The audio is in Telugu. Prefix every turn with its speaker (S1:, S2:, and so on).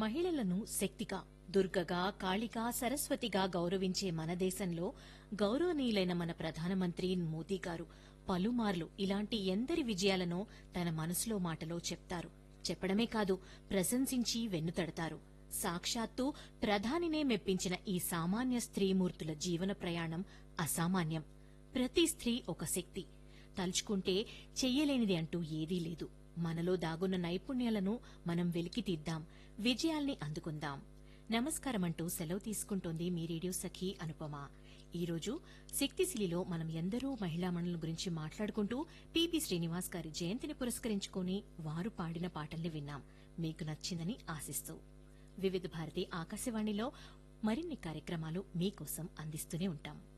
S1: మహిళలను శక్తిగా దుర్గగా కాళిగా సరస్వతిగా గౌరవించే మన దేశంలో గౌరవనీయులైన మన ప్రధానమంత్రి మోదీ గారు పలుమార్లు ఇలాంటి ఎందరి విజయాలను తన మనసులో మాటలో చెప్తారు చెప్పడమే కాదు ప్రశంసించి వెన్నుతడతారు సాక్షాత్తు ప్రధానినే మెప్పించిన ఈ సామాన్య స్త్రీమూర్తుల జీవన ప్రయాణం అసామాన్యం ప్రతి స్త్రీ ఒక శక్తి తలుచుకుంటే చెయ్యలేనిది అంటూ ఏదీ లేదు మనలో దాగున్న నైపుణ్యాలను మనం వెలికితీద్దాం విజయాల్ని అందుకుందాం నమస్కారం అంటూ సెలవు తీసుకుంటోంది మీ రేడియో సఖి అనుపమ ఈరోజు శక్తిశిలిలో మనం ఎందరో మహిళా మండలం గురించి మాట్లాడుకుంటూ పిపి శ్రీనివాస్ గారి జయంతిని పురస్కరించుకుని వారు పాడిన పాటల్ని విన్నాం మీకు నచ్చిందని ఆశిస్తూ వివిధ భారతి ఆకాశవాణిలో మరిన్ని కార్యక్రమాలు మీకోసం అందిస్తూనే ఉంటాం